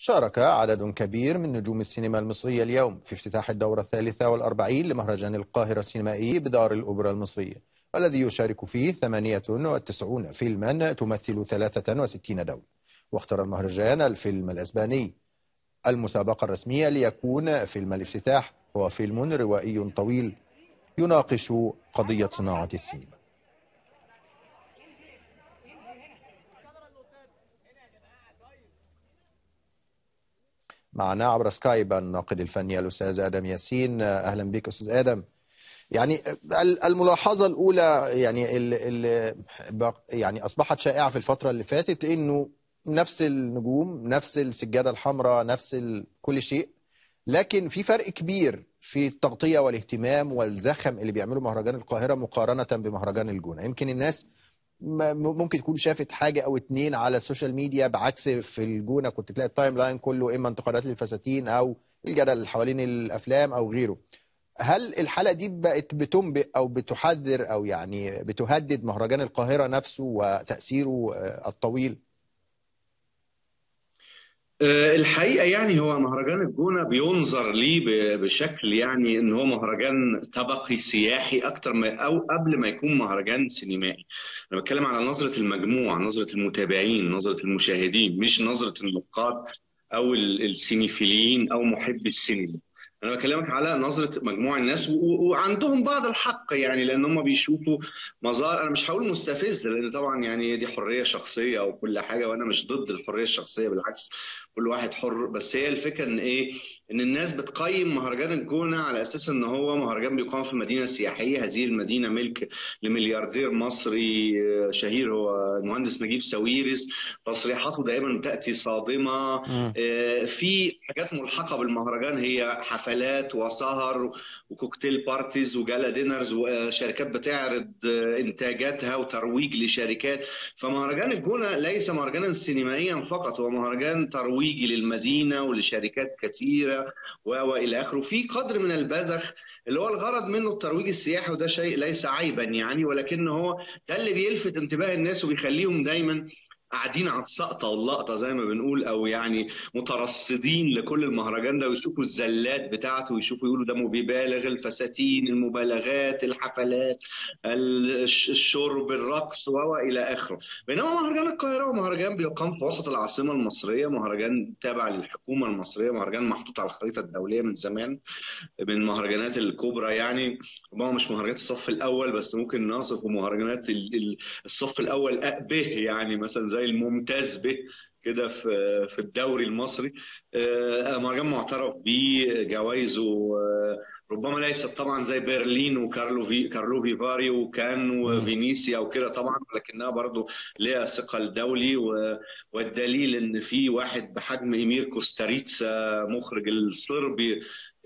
شارك عدد كبير من نجوم السينما المصرية اليوم في افتتاح الدورة الثالثة والأربعين لمهرجان القاهرة السينمائي بدار الأوبرا المصرية والذي يشارك فيه 98 فيلما تمثل 63 دولة واختار المهرجان الفيلم الأسباني المسابقة الرسمية ليكون فيلم الافتتاح هو فيلم روائي طويل يناقش قضية صناعة السينما معنا عبر سكايب الناقد الفني الأستاذ آدم ياسين أهلا بك أستاذ آدم يعني الملاحظة الأولى يعني اللي يعني أصبحت شائعة في الفترة اللي فاتت إنه نفس النجوم نفس السجادة الحمراء نفس كل شيء لكن في فرق كبير في التغطية والاهتمام والزخم اللي بيعمله مهرجان القاهرة مقارنة بمهرجان الجونة يمكن الناس ممكن تكون شافت حاجة أو اتنين على السوشيال ميديا بعكس في الجونة كنت تلاقي التايم لاين كله إما انتقادات للفساتين أو الجدل حوالين الأفلام أو غيره هل الحلقة دي بقت بتنبئ أو بتحذر أو يعني بتهدد مهرجان القاهرة نفسه وتأثيره الطويل؟ الحقيقه يعني هو مهرجان الجونه بينظر ليه بشكل يعني ان هو مهرجان طبقي سياحي اكتر ما او قبل ما يكون مهرجان سينمائي. انا بتكلم على نظره المجموع، نظره المتابعين، نظره المشاهدين، مش نظره النقاد او السينيفيليين او محبي السينما. انا بكلمك على نظره مجموع الناس وعندهم بعض الحق يعني لان هم بيشوفوا مظاهر انا مش هقول مستفزه لان طبعا يعني دي حريه شخصيه او كل حاجه وانا مش ضد الحريه الشخصيه بالعكس كل واحد حر بس هي الفكره ان ايه ان الناس بتقيم مهرجان الجونه على اساس ان هو مهرجان بيقام في المدينه السياحيه هذه المدينه ملك لملياردير مصري شهير هو المهندس نجيب ساويرس تصريحاته دائما تاتي صادمه في حاجات ملحقه بالمهرجان هي حفلات وسهر وكوكتيل بارتيز وجالا دينرز وشركات بتعرض انتاجاتها وترويج لشركات فمهرجان الجونه ليس مهرجانا سينمائيا فقط هو مهرجان ترويجي للمدينه ولشركات كثيره والى اخره في قدر من البذخ اللي هو الغرض منه الترويج السياحي وده شيء ليس عيبا يعني ولكن هو ده اللي بيلفت انتباه الناس وبيخليهم دايما قاعدين على السقطه واللقطه زي ما بنقول او يعني مترصدين لكل المهرجان ده ويشوفوا الزلات بتاعته ويشوفوا يقولوا ده بيبالغ الفساتين المبالغات الحفلات الشرب الرقص والى اخره بينما مهرجان القاهره هو مهرجان بيقام في وسط العاصمه المصريه مهرجان تابع للحكومه المصريه مهرجان محطوط على الخريطه الدوليه من زمان من المهرجانات الكبرى يعني ربما مش مهرجانات الصف الاول بس ممكن نصفه مهرجانات الصف الاول به يعني مثلا زي الممتاز به كده في في الدوري المصري مهرجان معترف بيه جوائزه ربما ليست طبعا زي برلين وكارلو في كارلو فيفاري وكان وفينيسيا وكده طبعا ولكنها برضو ليها ثقل دولي والدليل ان في واحد بحجم ايمير كوستاريتسا مخرج الصربي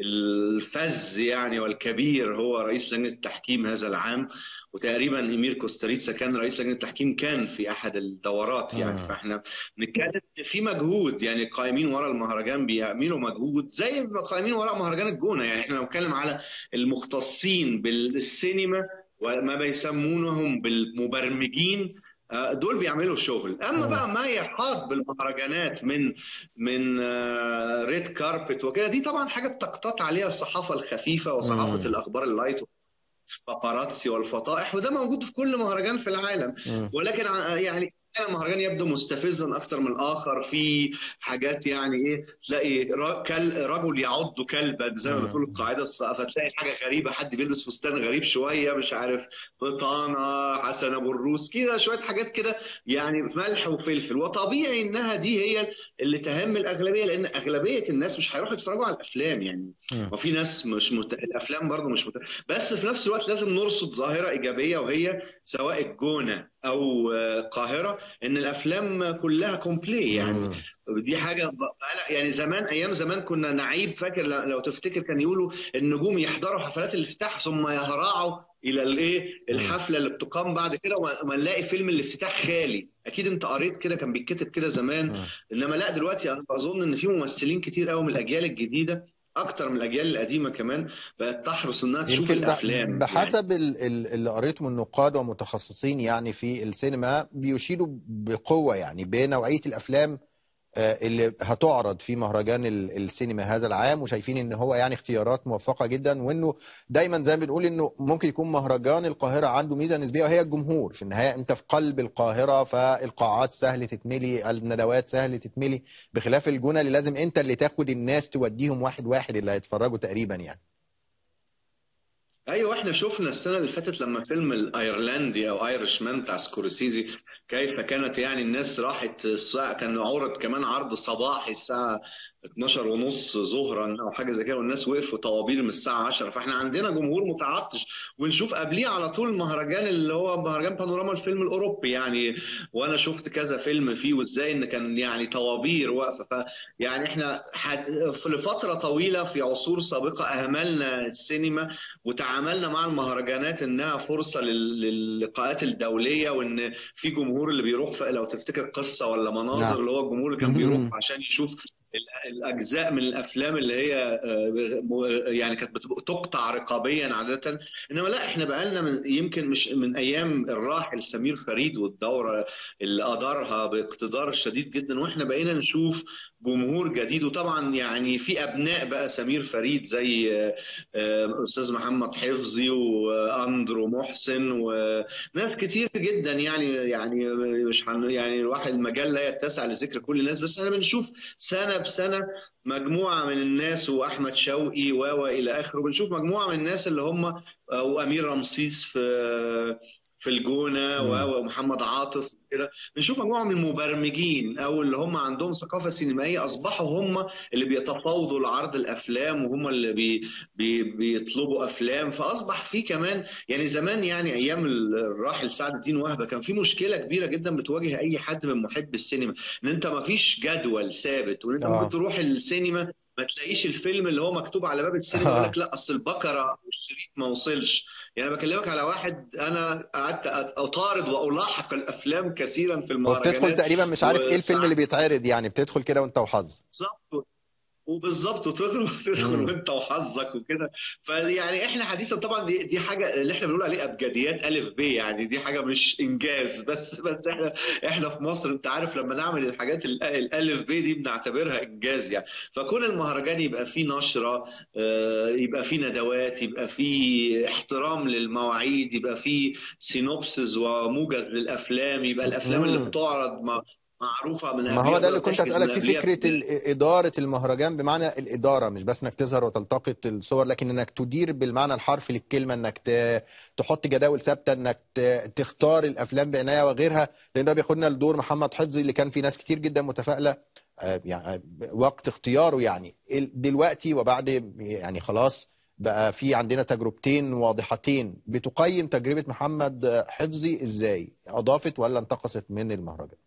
الفز يعني والكبير هو رئيس لجنه التحكيم هذا العام وتقريبا ايمير كوستاريتسا كان رئيس لجنه التحكيم كان في احد الدورات يعني آه. فاحنا بنتكلم في مجهود يعني القائمين وراء المهرجان بيعملوا مجهود زي القائمين وراء مهرجان الجونه يعني احنا بنتكلم على المختصين بالسينما وما بيسمونهم بالمبرمجين دول بيعملوا شغل اما بقى ما يحاط بالمهرجانات من من ريد كاربت وكده دي طبعا حاجه بتقتطع عليها الصحافه الخفيفه وصحافه مم. الاخبار اللايت باباراتسي والفطائح وده موجود في كل مهرجان في العالم مم. ولكن يعني كان المهرجان يبدو مستفزا اكثر من الاخر في حاجات يعني ايه تلاقي رجل يعض كلبا زي ما بتقول القاعده فتلاقي حاجه غريبه حد بيلبس فستان غريب شويه مش عارف بطانه حسن ابو الروس كده شويه حاجات كده يعني ملح وفلفل وطبيعي انها دي هي اللي تهم الاغلبيه لان اغلبيه الناس مش هيروحوا يتفرجوا على الافلام يعني وفي ناس مش مت... الافلام برضه مش مت... بس في نفس الوقت لازم نرصد ظاهره ايجابيه وهي سواء الجونه او القاهره ان الافلام كلها كومبلي يعني دي حاجه يعني زمان ايام زمان كنا نعيب فاكر لو تفتكر كان يقولوا النجوم يحضروا حفلات الافتتاح ثم يهرعوا الى الايه الحفله اللي بتقام بعد كده وما نلاقي فيلم الافتتاح خالي اكيد انت قريت كده كان بيتكتب كده زمان انما لا دلوقتي انا اظن ان في ممثلين كتير قوي من الاجيال الجديده اكتر من الاجيال القديمه كمان بقت تحرص انها تشوف الافلام بحسب يعني. اللي قريته من نقاد ومتخصصين يعني في السينما بيشيروا بقوه يعني بنوعيه الافلام آه، اللي هتعرض في مهرجان ال- السينما هذا العام وشايفين ان هو يعني اختيارات موفقه جدا وانه دايما زي ما بنقول انه ممكن يكون مهرجان القاهره عنده ميزه نسبيه وهي الجمهور في النهايه انت في قلب القاهره فالقاعات سهل تتملي الندوات سهل تتملي بخلاف الجونه اللي لازم انت اللي تاخد الناس توديهم واحد واحد اللي هيتفرجوا تقريبا يعني ايوه احنا شفنا السنه اللي فاتت لما فيلم الايرلندي او ايرش مان بتاع سكورسيزي كيف كانت يعني الناس راحت الساعه كان عرض كمان عرض صباحي الساعه 12 ونص ظهرا او حاجه زي كده والناس وقفوا طوابير من الساعه 10 فاحنا عندنا جمهور متعطش ونشوف قبليه على طول مهرجان اللي هو مهرجان بانوراما الفيلم الاوروبي يعني وانا شفت كذا فيلم فيه وازاي ان كان يعني طوابير واقفه ف يعني احنا حد... في لفتره طويله في عصور سابقه اهملنا السينما وتعاملنا مع المهرجانات انها فرصه لل- للقاءات الدوليه وان في جمهور اللي بيروح في لو تفتكر قصه ولا مناظر نعم. اللي هو الجمهور اللي كان بيروح عشان يشوف ال- الاجزاء من الافلام اللي هي آه، م- يعني كانت بتبقى تقطع رقابيا عاده انما لا احنا بقالنا من يمكن مش من ايام الراحل سمير فريد والدوره اللي ادارها باقتدار شديد جدا واحنا بقينا نشوف جمهور جديد وطبعا يعني في ابناء بقى سمير فريد زي آه، آه، استاذ محمد حفظي واندرو محسن وناس كتير جدا يعني يعني مش هن يعني الواحد المجال لا يتسع لذكر كل الناس بس احنا بنشوف سنه بسنه مجموعه من الناس واحمد شوقي و و الى اخره بنشوف مجموعه من الناس اللي هم وامير رمسيس في في الجونه مم. و- ومحمد عاطف كده بنشوف مجموعه من المبرمجين او اللي هم عندهم ثقافه سينمائيه اصبحوا هم اللي بيتفاوضوا لعرض الافلام وهم اللي بي بي بيطلبوا افلام فاصبح في كمان يعني زمان يعني ايام الراحل سعد الدين وهبه كان في مشكله كبيره جدا بتواجه اي حد من محب السينما ان انت ما فيش جدول ثابت وان انت آه. ممكن تروح السينما ما تلاقيش الفيلم اللي هو مكتوب على باب السينما يقول لك لا اصل البكره والشريط ما وصلش يعني بكلمك على واحد انا قعدت اطارد والاحق الافلام كثيرا في المهرجانات وبتدخل تقريبا مش عارف ايه الفيلم وساعات اللي بيتعرض يعني بتدخل كده وانت وحظ بالظبط وبالظبط وتدخل تدخل مم. وانت وحظك وكده فيعني احنا حديثا طبعا دي, دي حاجه اللي احنا بنقول عليه ابجديات الف ب يعني دي حاجه مش انجاز بس بس احنا احنا في مصر انت عارف لما نعمل الحاجات ال- الالف ب دي بنعتبرها انجاز يعني فكون المهرجان يبقى فيه نشره آه، يبقى فيه ندوات يبقى فيه احترام للمواعيد يبقى فيه سينوبسز وموجز للافلام يبقى الافلام اللي مم. بتعرض ما- معروفه من ما قبلها هو ده اللي تقدر كنت تحجز اسالك من فيه قبلها فكره ال- اداره المهرجان بمعنى الاداره مش بس انك تظهر وتلتقط الصور لكن انك تدير بالمعنى الحرفي للكلمه انك ت- تحط جداول ثابته انك ت- تختار الافلام بعنايه وغيرها لان ده بياخدنا لدور محمد حفظي اللي كان في ناس كتير جدا متفائله آه، يعني آه، وقت اختياره يعني ال- دلوقتي وبعد يعني خلاص بقى في عندنا تجربتين واضحتين بتقيم تجربه محمد حفظي ازاي اضافت ولا انتقصت من المهرجان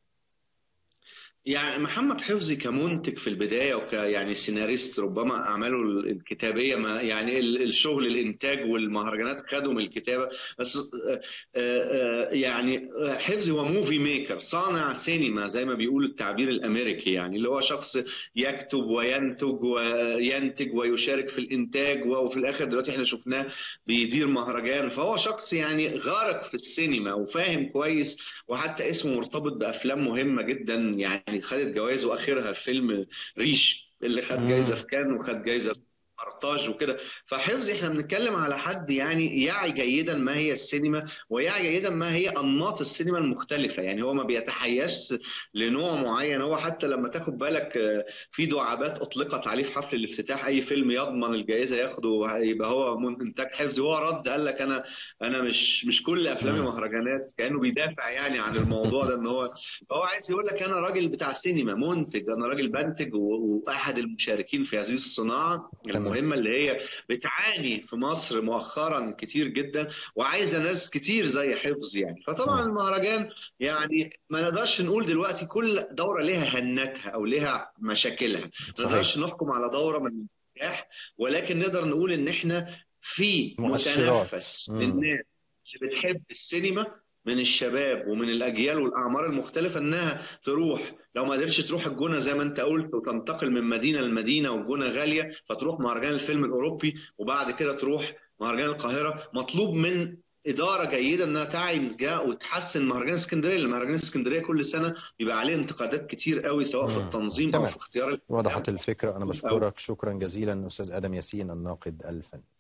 يعني محمد حفظي كمنتج في البدايه وك يعني سيناريست ربما اعماله الكتابيه ما يعني ال- الشغل الانتاج والمهرجانات خدوا من الكتابه بس آه، آه، يعني حفظي هو موفي ميكر صانع سينما زي ما بيقول التعبير الامريكي يعني اللي هو شخص يكتب وينتج وينتج ويشارك في الانتاج وفي الاخر دلوقتي احنا شفناه بيدير مهرجان فهو شخص يعني غارق في السينما وفاهم كويس وحتى اسمه مرتبط بافلام مهمه جدا يعني خدت جوائز واخرها الفيلم ريش اللي خد مم. جايزه في كان وخد جايزه في قرطاج وكده فحفظي احنا بنتكلم على حد يعني يعي جيدا ما هي السينما ويعي جيدا ما هي انماط السينما المختلفه يعني هو ما بيتحيزش لنوع معين هو حتى لما تاخد بالك آه، في دعابات اطلقت عليه في حفل الافتتاح اي فيلم يضمن الجائزه ياخده يبقى هو من انتاج حفظي هو رد قال لك انا انا مش مش كل افلامي مم. مهرجانات كانه بيدافع يعني عن الموضوع ده ان هو هو عايز يقول لك انا راجل بتاع سينما منتج انا راجل بنتج و- واحد المشاركين في هذه الصناعه تمام المهمه اللي هي بتعاني في مصر مؤخرا كتير جدا وعايزه ناس كتير زي حفظ يعني فطبعا مم. المهرجان يعني ما نقدرش نقول دلوقتي كل دوره لها هنتها او لها مشاكلها ما صحيح نقدرش نحكم على دوره من النجاح ولكن نقدر نقول ان احنا في مؤشرات متنفس مم. للناس اللي بتحب السينما من الشباب ومن الاجيال والاعمار المختلفه انها تروح لو ما قدرتش تروح الجونه زي ما انت قلت وتنتقل من مدينه لمدينه والجونه غاليه فتروح مهرجان الفيلم الاوروبي وبعد كده تروح مهرجان القاهره مطلوب من اداره جيده انها تعي جاء وتحسن مهرجان اسكندريه لان مهرجان اسكندريه كل سنه بيبقى عليه انتقادات كتير قوي سواء في مم. التنظيم او تمام في اختيار وضحت الفكرة أنا بشكرك شكرا جزيلا أستاذ آدم ياسين الناقد الفني